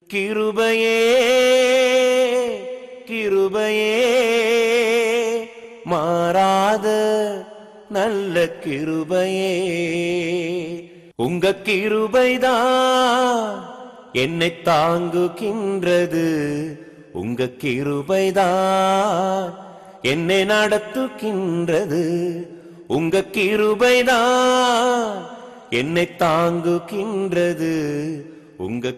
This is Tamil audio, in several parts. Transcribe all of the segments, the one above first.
கிருபையே கிருபையே மாறாத நல்ல கிருபையே உங்க கிருபைதான் என்னை தாங்குகின்றது உங்க கிருபைதான் என்னை நடத்துகின்றது உங்க கிருபைதான் என்னை தாங்குகின்றது உங்க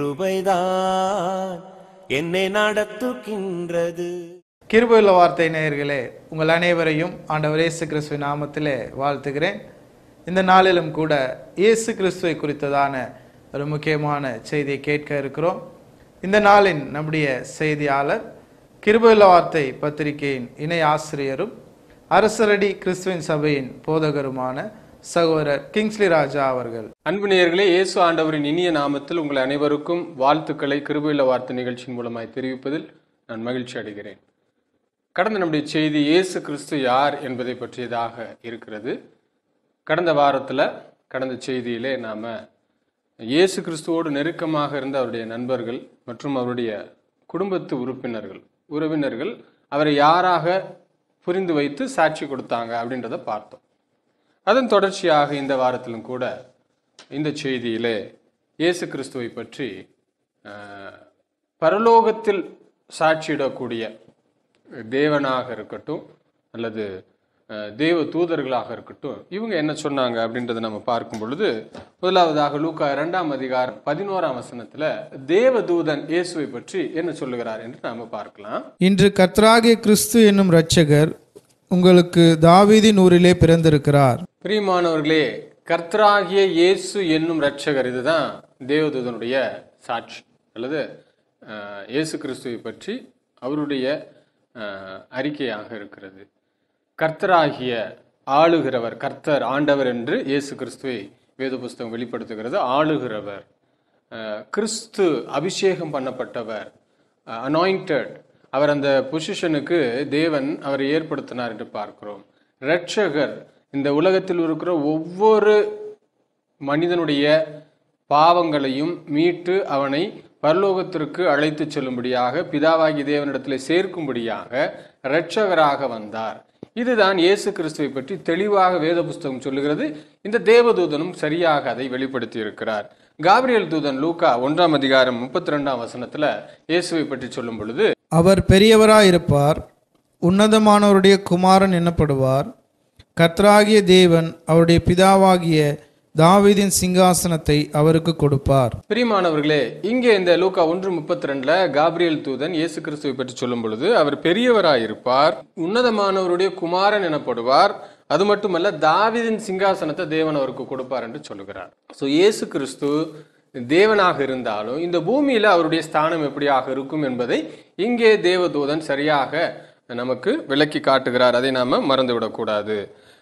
கிருபைதான் என்னை நடத்துகின்றது கிருபையுள்ள வார்த்தை நேயர்களே உங்கள் அனைவரையும் ஆண்டவர் இயேசு கிறிஸ்துவின் நாமத்திலே வாழ்த்துகிறேன் இந்த நாளிலும் கூட இயேசு கிறிஸ்துவை குறித்ததான ஒரு முக்கியமான செய்தியை கேட்க இருக்கிறோம் இந்த நாளின் நம்முடைய செய்தியாளர் கிருபையுள்ள வார்த்தை பத்திரிகையின் இணை ஆசிரியரும் அரசரடி கிறிஸ்துவின் சபையின் போதகருமான சகோதரர் கிங்ஸ்லி ராஜா அவர்கள் அன்பு நேயர்களே இயேசு ஆண்டவரின் இனிய நாமத்தில் உங்கள் அனைவருக்கும் வாழ்த்துக்களை கிருபையுள்ள வார்த்தை நிகழ்ச்சியின் மூலமாய் தெரிவிப்பதில் நான் மகிழ்ச்சி அடைகிறேன் கடந்த நம்முடைய செய்தி இயேசு கிறிஸ்து யார் என்பதை பற்றியதாக இருக்கிறது கடந்த வாரத்தில் கடந்த செய்தியிலே நாம் இயேசு கிறிஸ்துவோடு நெருக்கமாக இருந்த அவருடைய நண்பர்கள் மற்றும் அவருடைய குடும்பத்து உறுப்பினர்கள் உறவினர்கள் அவரை யாராக புரிந்து வைத்து சாட்சி கொடுத்தாங்க அப்படின்றத பார்த்தோம் அதன் தொடர்ச்சியாக இந்த வாரத்திலும் கூட இந்த செய்தியிலே இயேசு கிறிஸ்துவை பற்றி அஹ், பரலோகத்தில் சாட்சியிடக்கூடிய தேவனாக இருக்கட்டும் அல்லது அஹ், தேவ தூதர்களாக இருக்கட்டும் இவங்க என்ன சொன்னாங்க அப்படின்றத நம்ம பார்க்கும் பொழுது முதலாவதாக லூக்கா இரண்டாம் அதிகாரம் பதினோராம் வசனத்துல தேவ தூதன் இயேசுவை பற்றி என்ன சொல்லுகிறார் என்று நாம பார்க்கலாம் இன்று கர்த்தராகிய கிறிஸ்து என்னும் இரட்சகர் உங்களுக்கு தாவீதின் ஊரிலே பிறந்திருக்கிறார் பிரியமானவர்களே கர்த்தராகிய இயேசு என்னும் இரட்சகர் இதுதான் தேவதூதனுடைய சாட்சி அல்லது அஹ், இயேசு கிறிஸ்துவை பற்றி அவருடைய அஹ், அறிக்கையாக இருக்கிறது கர்த்தராகிய ஆளுகிறவர் கர்த்தர் ஆண்டவர் என்று இயேசு கிறிஸ்துவை வேத புஸ்தகம் வெளிப்படுத்துகிறது ஆளுகிறவர் அஹ், கிறிஸ்து அபிஷேகம் பண்ணப்பட்டவர் அனாயிண்டட் அவர் அந்த பொசிஷனுக்கு தேவன் அவரை ஏற்படுத்தினார் என்று பார்க்கிறோம் இரட்சகர் இந்த உலகத்தில் இருக்கிற ஒவ்வொரு மனிதனுடைய பாவங்களையும் மீட்டு அவனை பரலோகத்திற்கு அழைத்துச் செல்லும்படியாக பிதாவாகி தேவனிடத்தில் சேர்க்கும்படியாக இரட்சகராக வந்தார் இதுதான் இயேசு கிறிஸ்துவை பற்றி தெளிவாக வேத புஸ்தகம் சொல்லுகிறது இந்த தேவதூதனும் சரியாக அதை வெளிப்படுத்தி இருக்கிறார் காபிரியல் தூதன் லூக்கா ஒன்றாம் அதிகாரம் முப்பத்தி ரெண்டாம் வசனத்துல இயேசுவை பற்றி சொல்லும் பொழுது அவர் பெரியவராயிருப்பார் உன்னதமானவருடைய குமாரன் என்னப்படுவார் கர்த்தராகிய தேவன் அவருடைய பிதாவாகிய தாவீதின் சிங்காசனத்தை அவருக்கு கொடுப்பார் பிரியமானவர்களே இங்கே இந்த லூக்கா ஒன்று முப்பத்தி ரெண்டுல காபிரியல் தூதன் இயேசு கிறிஸ்துவை பற்றி சொல்லும் பொழுது அவர் பெரியவராயிருப்பார் உன்னதமானவருடைய குமாரன் எனப்படுவார் அது மட்டுமல்ல தாவீதின் சிங்காசனத்தை தேவன் அவருக்கு கொடுப்பார் என்று சொல்லுகிறார் ஸோ இயேசு கிறிஸ்து தேவனாக இருந்தாலும் இந்த பூமியில அவருடைய ஸ்தானம் எப்படியாக இருக்கும் என்பதை இங்கே தேவதூதன் சரியாக நமக்கு விளக்கி காட்டுகிறார் அதை நாம மறந்துவிடக்கூடாது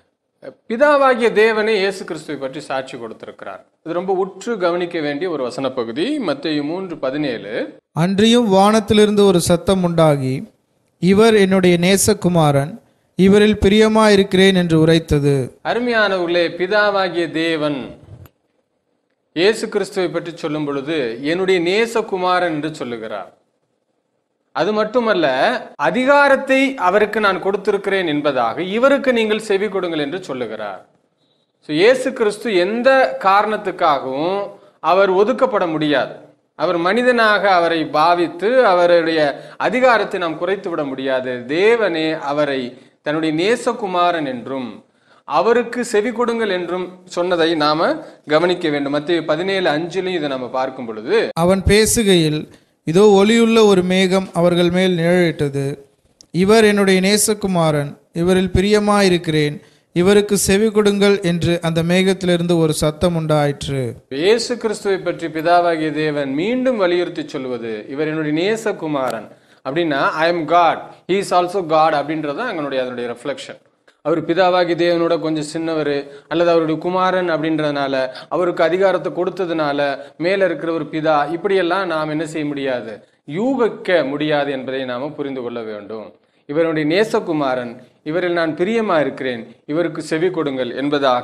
பிதாவாகிய தேவனே இயேசு கிறிஸ்துவை பற்றி சாட்சி கொடுத்திருக்கிறார் இது ரொம்ப உற்று கவனிக்க வேண்டிய ஒரு வசன பகுதி மத்திய மூன்று பதினேழு அன்றியும் வானத்திலிருந்து ஒரு சத்தம் உண்டாகி இவர் என்னுடைய நேசகுமாரன் இவரில் பிரியமாயிருக்கிறேன் என்று உரைத்தது அருமையானவர்களே பிதாவாகிய தேவன் இயேசு கிறிஸ்துவை பற்றி சொல்லும் பொழுது என்னுடைய நேசகுமாரன் என்று சொல்லுகிறார் அது மட்டுமல்ல அதிகாரத்தை அவருக்கு நான் கொடுத்திருக்கிறேன் என்பதாக இவருக்கு நீங்கள் செவி கொடுங்கள் என்று சொல்லுகிறார் ஸோ இயேசு கிறிஸ்து எந்த காரணத்துக்காகவும் அவர் ஒதுக்கப்பட முடியாது அவர் மனிதனாக அவரை பாவித்து அவருடைய அதிகாரத்தை நாம் குறைத்து விட முடியாது தேவனே அவரை தன்னுடைய நேசகுமாரன் என்றும் அவருக்கு செவி கொடுங்கள் என்றும் சொன்னதை நாம கவனிக்க வேண்டும் மத்திய பதினேழு அஞ்சுலையும் இதை நம்ம பார்க்கும் பொழுது அவன் பேசுகையில் இதோ ஒளியுள்ள ஒரு மேகம் அவர்கள் மேல் நிழலிட்டது இவர் என்னுடைய நேசகுமாரன் இவரில் பிரியமாயிருக்கிறேன் இவருக்கு செவி கொடுங்கள் என்று அந்த மேகத்திலிருந்து ஒரு சத்தம் உண்டாயிற்று இயேசு கிறிஸ்துவை பற்றி பிதாவாகிய தேவன் மீண்டும் வலியுறுத்தி சொல்வது இவர் என்னுடைய நேசகுமாரன் அப்படின்னா I am God he is also God அப்படின்றது தான் எங்களுடைய அதனுடைய ரெஃப்ளெக்ஷன் அவர் பிதாவாகி தேவனோட கொஞ்சம் சின்னவர் அல்லது அவருடைய குமாரன் அப்படின்றதுனால அவருக்கு அதிகாரத்தை கொடுத்ததுனால மேல இருக்கிற ஒரு பிதா இப்படியெல்லாம் நாம் என்ன செய்ய முடியாது யூகிக்க முடியாது என்பதை நாம புரிந்து கொள்ள வேண்டும் இவருடைய நேசகுமாரன் இவரில் நான் பிரியமா இருக்கிறேன் இவருக்கு செவி கொடுங்கள் என்பதாக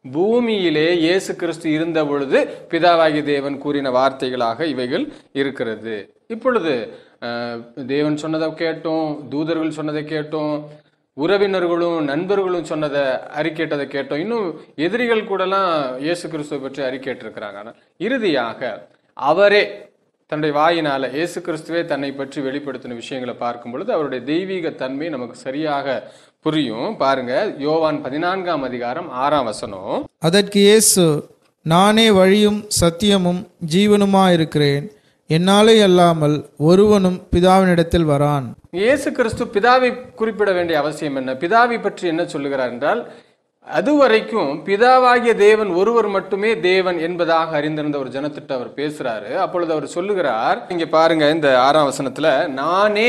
பூமியிலே இயேசு கிறிஸ்து இருந்த பொழுது பிதாவாகிய தேவன் கூறின வார்த்தைகளாக இவைகள் இருக்கிறது இப்பொழுது அஹ், தேவன் சொன்னதை கேட்டோம் தூதர்கள் சொன்னதை கேட்டோம் உறவினர்களும் நண்பர்களும் சொன்னதை அறிக்கேட்டதை கேட்டோம் இன்னும் எதிரிகள் கூடலாம் இயேசு கிறிஸ்துவை பற்றி அறிக்கேட்டிருக்கிறாங்க ஆனால் இறுதியாக அவரே தன்னுடைய வாயினால இயேசு கிறிஸ்துவே தன்னை பற்றி வெளிப்படுத்தின விஷயங்களை பார்க்கும் பொழுது அவருடைய தெய்வீக தன்மை நமக்கு சரியாக புரியும் பாருங்க யோவான் பதினான்காம் அதிகாரம் ஆறாம் வசனம் அதற்கு இயேசு நானே வழியும் சத்தியமும் ஜீவனுமாயிருக்கிறேன் என்னாலே அல்லாமல் ஒருவனும் பிதாவினிடத்தில் வரான் இயேசு கிறிஸ்து பிதாவை குறிப்பிட வேண்டிய அவசியம் என்ன பிதாவை பற்றி என்ன சொல்லுகிறார் என்றால் அதுவரைக்கும் பிதாவாகிய தேவன் ஒருவர் மட்டுமே தேவன் என்பதாக அறிந்திருந்த ஒரு ஜனத்திட்ட அவர் பேசுறாரு அப்பொழுது அவர் சொல்லுகிறார் இங்க பாருங்க இந்த ஆறாம் வசனத்துல நானே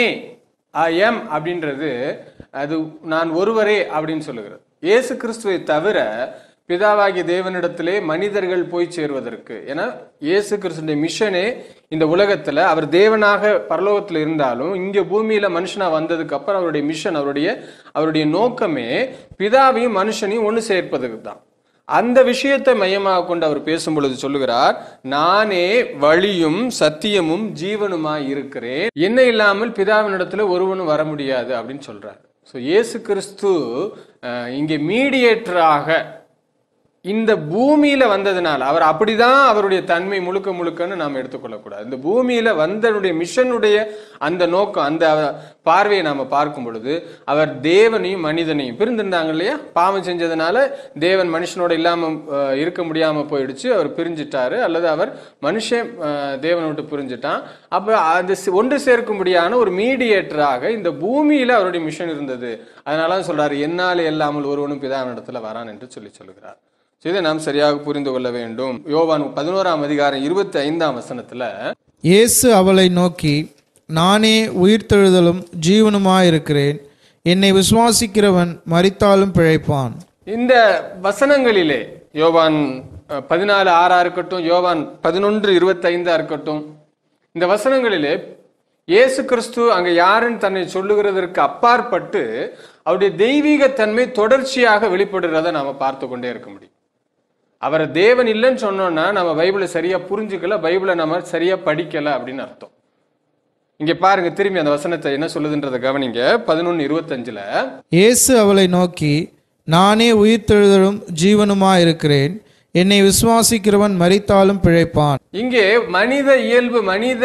ஐ எம் அப்படின்றது அது நான் ஒருவரே அப்படின்னு சொல்லுகிறது இயேசு கிறிஸ்துவை தவிர பிதாவாகிய தேவனிடத்திலே மனிதர்கள் போய் சேருவதற்கு ஏன்னா இயேசு கிறிஸ்துடைய மிஷனே இந்த உலகத்துல அவர் தேவனாக பரலோகத்துல இருந்தாலும் இங்க பூமியில மனுஷனா வந்ததுக்கு அப்புறம் அவருடைய மிஷன் அவருடைய அவருடைய நோக்கமே பிதாவையும் மனுஷனையும் ஒன்று சேர்ப்பதுக்கு தான் அந்த விஷயத்தை மையமாக கொண்டு அவர் பேசும் பொழுது சொல்லுகிறார் நானே வழியும் சத்தியமும் ஜீவனுமாய் இருக்கிறேன் என்ன இல்லாமல் பிதாவினிடத்துல ஒருவனும் வர முடியாது அப்படின்னு சொல்றார் ஸோ இயேசு கிறிஸ்து அஹ், இங்கே மீடியேட்டராக இந்த பூமியில வந்ததுனால அவர் அப்படிதான் அவருடைய தன்மை முழுக்க முழுக்கன்னு நாம் எடுத்துக்கொள்ளக்கூடாது இந்த பூமியில வந்தனுடைய மிஷனுடைய அந்த நோக்கம் அந்த பார்வையை நாம பார்க்கும் பொழுது அவர் தேவனையும் மனிதனையும் பிரிந்திருந்தாங்க இல்லையா பாவம் செஞ்சதுனால தேவன் மனுஷனோட இல்லாம அஹ், இருக்க முடியாம போயிடுச்சு அவர் பிரிஞ்சிட்டாரு அல்லது அவர் மனுஷன் அஹ், தேவனை விட்டு பிரிஞ்சிட்டான் அப்ப அது சி- ஒன்று சேர்க்கும்படியான ஒரு மீடியேட்டராக இந்த பூமியில அவருடைய மிஷன் இருந்தது அதனால தான் சொல்றாரு என்னால் இல்லாமல் ஒருவனும் பிதாவினிடத்துல வரான் என்று சொல்லி சொல்லுகிறார் So, இதை நாம் சரியாக புரிந்து கொள்ள வேண்டும் யோவான் பதினோராம் அதிகாரம் இருபத்தி ஐந்தாம் வசனத்துல இயேசு அவளை நோக்கி நானே உயிர்த்தெழுதலும் ஜீவனுமாயிருக்கிறேன் என்னை விசுவாசிக்கிறவன் மரித்தாலும் பிழைப்பான் இந்த வசனங்களிலே யோவான் அஹ், பதினாலு ஆறா இருக்கட்டும் யோவான் பதினொன்று இருபத்தைந்தா இருக்கட்டும் இந்த வசனங்களிலே இயேசு கிறிஸ்து அங்க யாருன்னு தன்னை சொல்லுகிறதற்கு அப்பாற்பட்டு அவருடைய தெய்வீக தன்மை தொடர்ச்சியாக வெளிப்படுகிறத நாம பார்த்து கொண்டே இருக்க முடியும் அவரை தேவன் இல்லைன்னு சொன்னோம்னா நம்ம பைபிளை சரியா புரிஞ்சுக்கல பைபிளை நம்ம சரியா படிக்கல அப்படின்னு அர்த்தம் இங்க பாருங்க திரும்பி அந்த வசனத்தை என்ன சொல்லுதுன்றதை கவனிங்க பதினொன்னு இருபத்தஞ்சுல இயேசு அவளை நோக்கி நானே உயிர்த்தெழுதலும் ஜீவனுமாயிருக்கிறேன் என்னை விசுவாசிக்கிறவன் மரித்தாலும் பிழைப்பான் இங்கே மனித இயல்பு மனித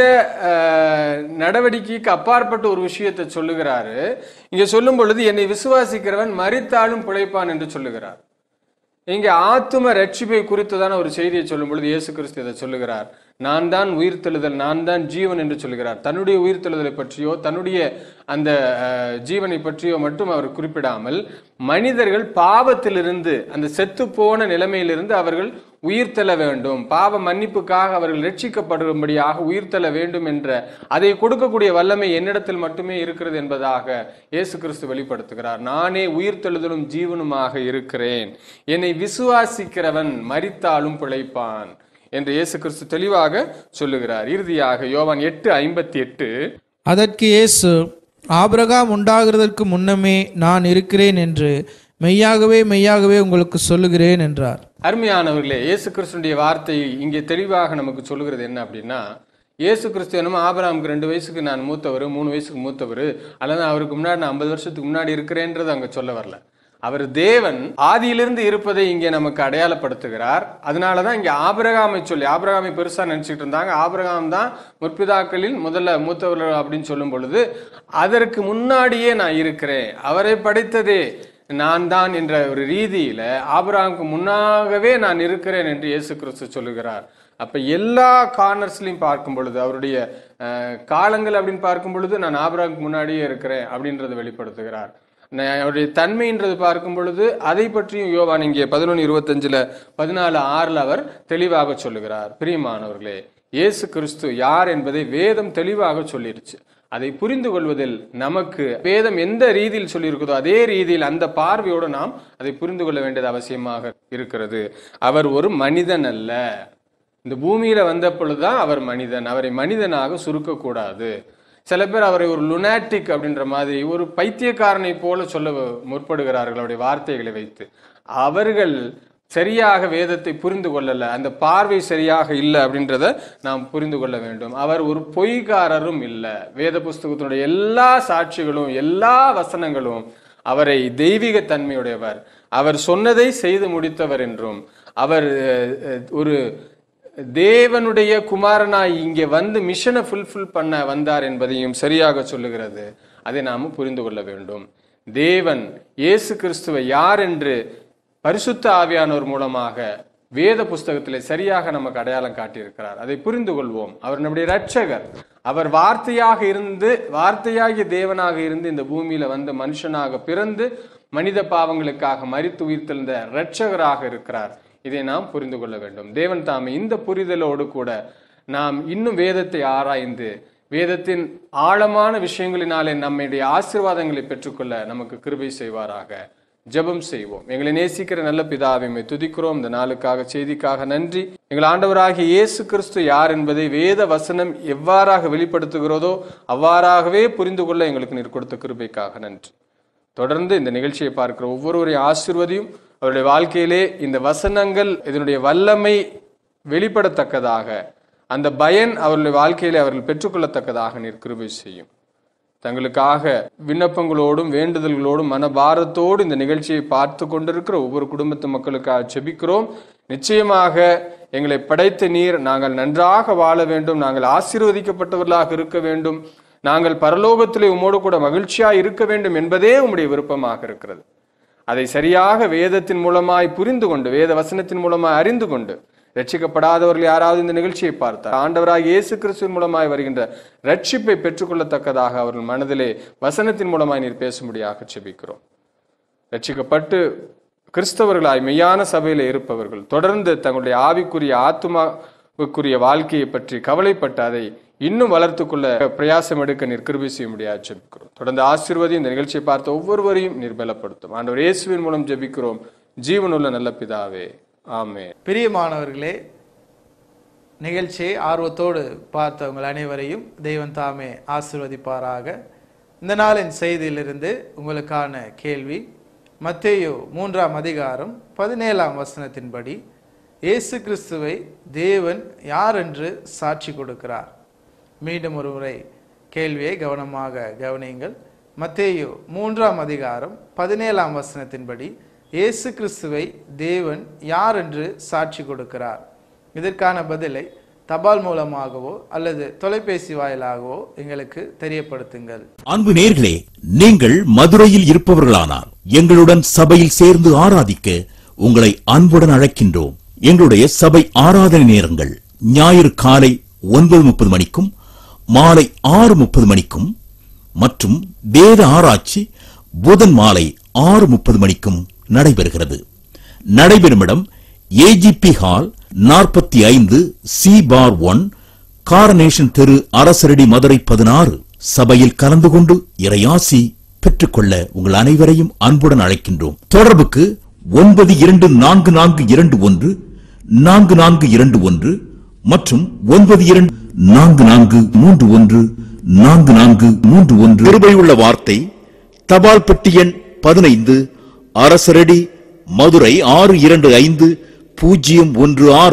அஹ், நடவடிக்கைக்கு அப்பாற்பட்ட ஒரு விஷயத்தை சொல்லுகிறாரு இங்க சொல்லும் பொழுது என்னை விசுவாசிக்கிறவன் மரித்தாலும் பிழைப்பான் என்று சொல்லுகிறார் இங்க ஆத்தும ரட்சிப்பை குறித்ததான ஒரு செய்தியை சொல்லும் பொழுது இயேசு கிறிஸ்து இதை சொல்லுகிறார் நான் தான் உயிர்த்தெழுதல் நான் தான் ஜீவன் என்று சொல்லுகிறார் தன்னுடைய உயிர்த்தெழுதலை பற்றியோ தன்னுடைய அந்த அஹ், ஜீவனை பற்றியோ மட்டும் அவர் குறிப்பிடாமல் மனிதர்கள் பாவத்திலிருந்து அந்த செத்து போன நிலைமையிலிருந்து அவர்கள் உயிர்த்தெழ வேண்டும் பாவ மன்னிப்புக்காக அவர்கள் ரட்சிக்கப்படும்படியாக உயிர்த்தெழ வேண்டும் என்ற அதை கொடுக்கக்கூடிய வல்லமை என்னிடத்தில் மட்டுமே இருக்கிறது என்பதாக இயேசு கிறிஸ்து வெளிப்படுத்துகிறார் நானே உயிர்த்தெழுதலும் ஜீவனுமாக இருக்கிறேன் என்னை விசுவாசிக்கிறவன் மரித்தாலும் பிழைப்பான் என்று இயேசு கிறிஸ்து தெளிவாக சொல்லுகிறார் இறுதியாக யோவான் எட்டு ஐம்பத்தி எட்டு அதற்கு இயேசு ஆபிரகாம் உண்டாகிறதற்கு முன்னமே நான் இருக்கிறேன் என்று மெய்யாகவே மெய்யாகவே உங்களுக்கு சொல்லுகிறேன் என்றார் அருமையானவர்களே இயேசு கிறிஸ்துடைய வார்த்தை இங்கே தெளிவாக நமக்கு சொல்லுகிறது என்ன அப்படின்னா இயேசு கிறிஸ்து என்னமோ ஆபராமுக்கு ரெண்டு வயசுக்கு நான் மூத்தவர் மூணு வயசுக்கு மூத்தவர் அல்லது அவருக்கு முன்னாடி நான் ஐம்பது வருஷத்துக்கு முன்னாடி இருக்கிறேன்றது அங்க சொல்ல வரல அவர் தேவன் ஆதியிலிருந்து இருப்பதை இங்கே நமக்கு அடையாளப்படுத்துகிறார் அதனால தான் இங்கே ஆபிரகாமை சொல்லி ஆபிரகாமை பெருசா நினைச்சிட்டு இருந்தாங்க ஆபிரகாம் தான் முற்பிதாக்களில் முதல்ல மூத்தவர் அப்படின்னு சொல்லும் பொழுது அதற்கு முன்னாடியே நான் இருக்கிறேன் அவரை படைத்ததே நான் தான் என்ற ஒரு ரீதியில ஆபிரகாமுக்கு முன்னாகவே நான் இருக்கிறேன் என்று இயேசு கிறிஸ்து சொல்லுகிறார் அப்ப எல்லா கார்னர்ஸ்லையும் பார்க்கும் பொழுது அவருடைய அஹ், காலங்கள் அப்படின்னு பார்க்கும் பொழுது நான் ஆபிரகாமுக்கு முன்னாடியே இருக்கிறேன் அப்படின்றத வெளிப்படுத்துகிறார் ந- அவருடைய தன்மைன்றது பார்க்கும் பொழுது அதை பற்றியும் யோவான் இங்கே பதினொன்று இருபத்தஞ்சுல பதினாலு ஆறுல அவர் தெளிவாக சொல்லுகிறார் பிரியமானவர்களே இயேசு கிறிஸ்து யார் என்பதை வேதம் தெளிவாக சொல்லிருச்சு அதை புரிந்து கொள்வதில் நமக்கு வேதம் எந்த ரீதியில் சொல்லியிருக்குதோ அதே ரீதியில் அந்த பார்வையோடு நாம் அதை புரிந்து கொள்ள வேண்டியது அவசியமாக இருக்கிறது அவர் ஒரு மனிதன் அல்ல இந்த பூமியில வந்த பொழுதுதான் அவர் மனிதன் அவரை மனிதனாக சுருக்கக்கூடாது சில பேர் அவரை ஒரு லுனாட்டிக் அப்படின்ற மாதிரி ஒரு பைத்தியக்காரனை போல சொல்ல முற்படுகிறார்கள் அவருடைய வார்த்தைகளை வைத்து அவர்கள் சரியாக வேதத்தை புரிந்து கொள்ளல அந்த பார்வை சரியாக இல்லை அப்படின்றத நாம் புரிந்து கொள்ள வேண்டும் அவர் ஒரு பொய்காரரும் இல்லை வேத புஸ்தகத்தினுடைய எல்லா சாட்சிகளும் எல்லா வசனங்களும் அவரை தெய்வீக தன்மையுடையவர் அவர் சொன்னதை செய்து முடித்தவர் என்றும் அவர் அஹ், அஹ், ஒரு தேவனுடைய குமாரனாய் இங்கே வந்து மிஷனை ஃபுல்ஃபில் பண்ண வந்தார் என்பதையும் சரியாக சொல்லுகிறது அதை நாம் புரிந்து கொள்ள வேண்டும் தேவன் இயேசு கிறிஸ்துவை யார் என்று பரிசுத்த ஆவியானோர் மூலமாக வேத புஸ்தகத்திலே சரியாக நமக்கு அடையாளம் காட்டியிருக்கிறார் அதை புரிந்து கொள்வோம் அவர் நம்முடைய இரட்சகர் அவர் வார்த்தையாக இருந்து வார்த்தையாகிய தேவனாக இருந்து இந்த பூமியில வந்து மனுஷனாக பிறந்து மனித பாவங்களுக்காக மரித்து உயிர்த்தெழுந்த இரட்சகராக இருக்கிறார் இதை நாம் புரிந்து கொள்ள வேண்டும் தேவன் தாமே இந்த புரிதலோடு கூட நாம் இன்னும் வேதத்தை ஆராய்ந்து வேதத்தின் ஆழமான விஷயங்களினாலே நம்முடைய ஆசீர்வாதங்களை பெற்றுக்கொள்ள நமக்கு கிருபை செய்வாராக ஜெபம் செய்வோம் எங்களை நேசிக்கிற நல்ல பிதாவை உம்மை துதிக்கிறோம் இந்த நாளுக்காக செய்திக்காக நன்றி எங்கள் ஆண்டவராகிய இயேசு கிறிஸ்து யார் என்பதை வேத வசனம் எவ்வாறாக வெளிப்படுத்துகிறதோ அவ்வாறாகவே புரிந்து கொள்ள எங்களுக்கு நீர் கொடுத்த கிருபைக்காக நன்றி தொடர்ந்து இந்த நிகழ்ச்சியை பார்க்கிற ஒவ்வொருவரையும் ஆசிர்வதியும் அவருடைய வாழ்க்கையிலே இந்த வசனங்கள் இதனுடைய வல்லமை வெளிப்படத்தக்கதாக அந்த பயன் அவருடைய வாழ்க்கையிலே அவர்கள் பெற்றுக்கொள்ளத்தக்கதாக நீர் கிருபை செய்யும் தங்களுக்காக விண்ணப்பங்களோடும் வேண்டுதல்களோடும் மனபாரத்தோடு இந்த நிகழ்ச்சியை பார்த்து கொண்டிருக்கிற ஒவ்வொரு குடும்பத்து மக்களுக்காக செபிக்கிறோம் நிச்சயமாக எங்களை படைத்த நீர் நாங்கள் நன்றாக வாழ வேண்டும் நாங்கள் ஆசீர்வதிக்கப்பட்டவர்களாக இருக்க வேண்டும் நாங்கள் பரலோகத்திலே உம்மோடு கூட மகிழ்ச்சியாய் இருக்க வேண்டும் என்பதே உம்முடைய விருப்பமாக இருக்கிறது அதை சரியாக வேதத்தின் மூலமாய் புரிந்து கொண்டு வேத வசனத்தின் மூலமாய் அறிந்து கொண்டு ரட்சிக்கப்படாதவர்கள் யாராவது இந்த நிகழ்ச்சியை பார்த்தார் ஆண்டவராக இயேசு கிறிஸ்துவின் மூலமாய் வருகின்ற ரட்சிப்பை பெற்றுக்கொள்ளத்தக்கதாக அவர்கள் மனதிலே வசனத்தின் மூலமாய் நீர் பேசும்படியாக செபிக்கிறோம் ரட்சிக்கப்பட்டு கிறிஸ்தவர்களாய் மெய்யான சபையில இருப்பவர்கள் தொடர்ந்து தங்களுடைய ஆவிக்குரிய ஆத்மாவுக்குரிய வாழ்க்கையை பற்றி கவலைப்பட்டு அதை இன்னும் வளர்த்துக்கொள்ள பிரயாசம் எடுக்க நீர் கிருபை செய்ய முடியாது ஜெபிக்கிறோம் தொடர்ந்து ஆசீர்வதி இந்த நிகழ்ச்சியை பார்த்த ஒவ்வொருவரையும் நீர் பலப்படுத்தும் ஆண்டவர் இயேசுவின் மூலம் ஜெபிக்கிறோம் ஜீவனுள்ள நல்ல பிதாவே ஆமே பிரியமானவர்களே நிகழ்ச்சியை ஆர்வத்தோடு பார்த்த உங்கள் அனைவரையும் தெய்வன் தாமே ஆசிர்வதிப்பாராக இந்த நாளின் செய்தியிலிருந்து உங்களுக்கான கேள்வி மத்தேயு மூன்றாம் அதிகாரம் பதினேழாம் வசனத்தின்படி இயேசு கிறிஸ்துவை தேவன் யார் என்று சாட்சி கொடுக்கிறார் மீண்டும் ஒரு முறை கேள்வியை கவனமாக கவனியுங்கள் மத்தேயு மூன்றாம் அதிகாரம் பதினேழாம் வசனத்தின்படி இயேசு கிறிஸ்துவை தேவன் யார் என்று சாட்சி கொடுக்கிறார் இதற்கான பதிலை தபால் மூலமாகவோ அல்லது தொலைபேசி வாயிலாகவோ எங்களுக்கு தெரியப்படுத்துங்கள் அன்பு நேர்களே நீங்கள் மதுரையில் இருப்பவர்களானால் எங்களுடன் சபையில் சேர்ந்து ஆராதிக்க உங்களை அன்புடன் அழைக்கின்றோம் எங்களுடைய சபை ஆராதனை நேரங்கள் ஞாயிறு காலை ஒன்பது முப்பது மணிக்கும் மாலை ஆறு முப்பது மணிக்கும் மற்றும் வேத ஆராய்ச்சி புதன் மாலை ஆறு முப்பது மணிக்கும் நடைபெறுகிறது நடைபெறும் இடம் ஏஜிபி ஹால் நாற்பத்தி ஐந்து சி பார் ஒன் காரனேஷன் தெரு அரசரடி மதுரை பதினாறு சபையில் கலந்து கொண்டு இறையாசி பெற்றுக்கொள்ள உங்கள் அனைவரையும் அன்புடன் அழைக்கின்றோம் தொடர்புக்கு ஒன்பது இரண்டு நான்கு நான்கு இரண்டு ஒன்று நான்கு நான்கு இரண்டு ஒன்று மற்றும் ஒன்பது இரண்டு நான்கு நான்கு மூன்று ஒன்று நான்கு நான்கு மூன்று ஒன்று கிருபையுள்ள வார்த்தை தபால் பெட்டி எண் பதினைந்து அரசரடி மதுரை ஆறு இரண்டு ஐந்து பூஜ்ஜியம் ஒன்று ஆறு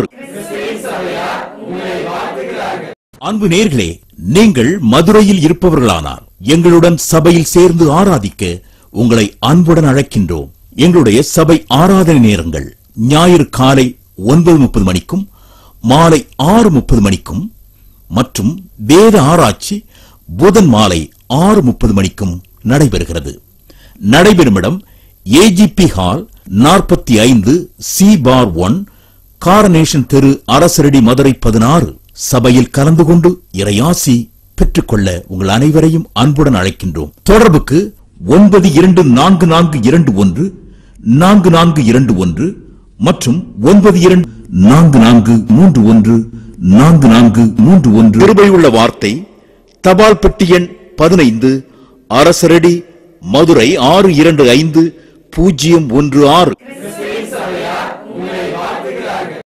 அன்பு நேர்களே நீங்கள் மதுரையில் இருப்பவர்களானால் எங்களுடன் சபையில் சேர்ந்து ஆராதிக்க உங்களை அன்புடன் அழைக்கின்றோம் எங்களுடைய சபை ஆராதனை நேரங்கள் ஞாயிறு காலை ஒன்பது முப்பது மணிக்கும் மாலை ஆறு முப்பது மணிக்கும் மற்றும் வேத ஆராய்ச்சி புதன் மாலை ஆறு முப்பது மணிக்கும் நடைபெறுகிறது நடைபெறும் இடம் ஏஜிபி ஹால் நாற்பத்தி ஐந்து சி பார் ஒன் காரனேஷன் தெரு அரசரடி மதுரை பதினாறு சபையில் கலந்து கொண்டு இறையாசி பெற்றுக்கொள்ள உங்கள் அனைவரையும் அன்புடன் அழைக்கின்றோம் தொடர்புக்கு ஒன்பது இரண்டு நான்கு நான்கு இரண்டு ஒன்று நான்கு நான்கு இரண்டு ஒன்று மற்றும் ஒன்பது இரண்டு நான்கு நான்கு மூன்று ஒன்று நான்கு நான்கு மூன்று ஒன்று கிருபையுள்ள வார்த்தை தபால் பெட்டி எண் பதினைந்து அரசரடி மதுரை ஆறு இரண்டு ஐந்து பூஜ்ஜியம் ஒன்று ஆறு